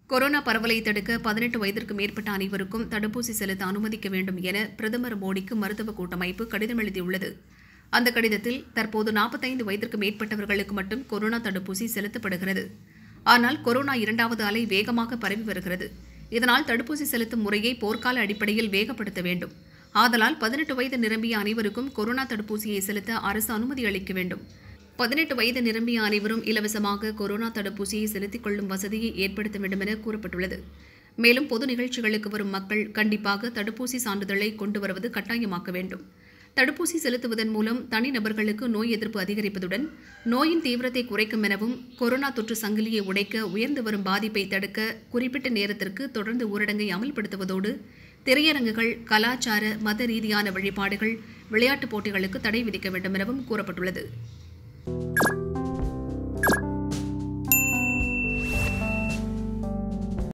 corona பரவலை தடுக்க பதினெட்டு வயதிற்கு மேற்பட்ட அனைவருக்கும் தடுப்பூசி செலுத்த அனுமதிக்க வேண்டும் என பிரதமர் மோடிக்கு மருத்துவ கூட்டமைப்பு கடிதம் எழுதியுள்ளது அந்த கடிதத்தில் தற்போது நாற்பத்தைந்து வயதிற்கு மேற்பட்டவர்களுக்கு மட்டும் கொரோனா தடுப்பூசி செலுத்தப்படுகிறது ஆனால் கொரோனா இரண்டாவது அலை வேகமாக பரவி வருகிறது இதனால் தடுப்பூசி செலுத்தும் முறையை போர்க்கால அடிப்படையில் வேகப்படுத்த வேண்டும் ஆதலால் பதினெட்டு வயது நிரம்பிய அனைவருக்கும் கொரோனா தடுப்பூசியை செலுத்த அரசு அனுமதி அளிக்க வேண்டும் பதினெட்டு வயது நிரம்பிய அனைவரும் இலவசமாக கொரோனா தடுப்பூசியை செலுத்திக் கொள்ளும் வசதியை ஏற்படுத்த வேண்டும் என கூறப்பட்டுள்ளது மேலும் பொது நிகழ்ச்சிகளுக்கு வரும் மக்கள் கண்டிப்பாக தடுப்பூசி சான்றிதழை கொண்டு வருவது கட்டாயமாக்க வேண்டும் தடுப்பூசி செலுத்துவதன் மூலம் தனிநபர்களுக்கு நோய் எதிர்ப்பு அதிகரிப்பதுடன் நோயின் தீவிரத்தை குறைக்கும் எனவும் கொரோனா தொற்று சங்கிலியை உடைக்க உயர்ந்து வரும் பாதிப்பை தடுக்க குறிப்பிட்ட நேரத்திற்கு தொடர்ந்து ஊரடங்கை அமல்படுத்துவதோடு திரையரங்குகள் கலாச்சார மத ரீதியான வழிபாடுகள் விளையாட்டுப் போட்டிகளுக்கு தடை விதிக்க வேண்டும் எனவும் கூறப்பட்டுள்ளது